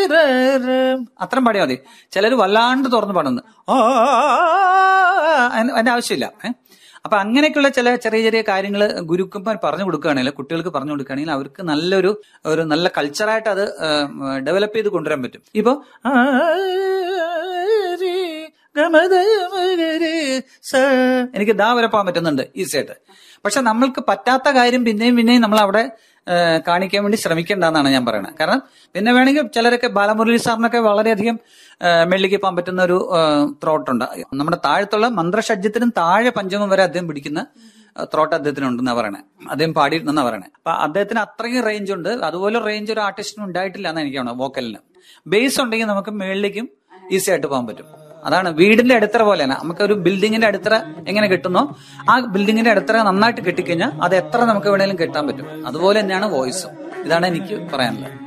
അത്രയും പാടിയാൽ മതി ചിലർ വല്ലാണ്ട് തുറന്ന് പാടുന്നു ആ അതിന്റെ ആവശ്യമില്ല ഏഹ് അപ്പൊ അങ്ങനെയൊക്കെയുള്ള ചില ചെറിയ ചെറിയ കാര്യങ്ങൾ ഗുരുക്കന്മാർ പറഞ്ഞു കൊടുക്കുകയാണെങ്കിൽ കുട്ടികൾക്ക് പറഞ്ഞു കൊടുക്കുകയാണെങ്കിൽ അവർക്ക് നല്ലൊരു ഒരു നല്ല കൾച്ചറായിട്ട് അത് ഡെവലപ്പ് ചെയ്ത് കൊണ്ടുവരാൻ പറ്റും ഇപ്പൊ ആ, രി, ഗമത, മകരി, സ. എനിക്ക് ദാ വരെ പോകാൻ പറ്റുന്നുണ്ട് ഈസി ആയിട്ട് പക്ഷെ നമ്മൾക്ക് പറ്റാത്ത കാര്യം പിന്നെയും പിന്നെയും നമ്മൾ അവിടെ ആ, കാണിക്കാൻ വേണ്ടി ശ്രമിക്കേണ്ടെന്നാണ് ഞാൻ പറയുന്നത് കാരണം പിന്നെ വേണമെങ്കിൽ ചിലരൊക്കെ ബാലമുരളി സാറിനൊക്കെ വളരെയധികം ആ, മെള്ളിക്ക് പോകാൻ പറ്റുന്ന ഒരു ത്രോട്ടുണ്ട് നമ്മുടെ താഴത്തുള്ള മന്ത്രഷഡ്ജത്തിനും താഴെ പഞ്ചമം വരെ അദ്ദേഹം പിടിക്കുന്ന ത്രോട്ട് അദ്ദേഹത്തിനുണ്ടെന്നാ പറയണേ അദ്ദേഹം പാടിയിരുന്നെന്നാ പറയണേ അപ്പൊ അദ്ദേഹത്തിന് അത്രയും റേഞ്ച് ഉണ്ട് അതുപോലെ റേഞ്ച് ഒരു ആർട്ടിസ്റ്റിനും ഉണ്ടായിട്ടില്ല എന്ന് എനിക്കാണ് വോക്കലിന് ബേസ് ഉണ്ടെങ്കിൽ നമുക്ക് മേളിലേക്കും ഈസി ആയിട്ട് പോകാൻ പറ്റും അതാണ് വീടിന്റെ അടിത്തറ പോലെയാണ് നമുക്ക് ഒരു ബിൽഡിങ്ങിന്റെ അടിത്തറ എങ്ങനെ കിട്ടുന്നോ ആ ബിൽഡിങ്ങിന്റെ അടിത്തറ നന്നായിട്ട് കെട്ടിക്കഴിഞ്ഞാൽ അത് എത്ര നമുക്ക് വേണേലും കെട്ടാൻ പറ്റും അതുപോലെ തന്നെയാണ് വോയിസും ഇതാണ് എനിക്ക് പറയാനുള്ളത്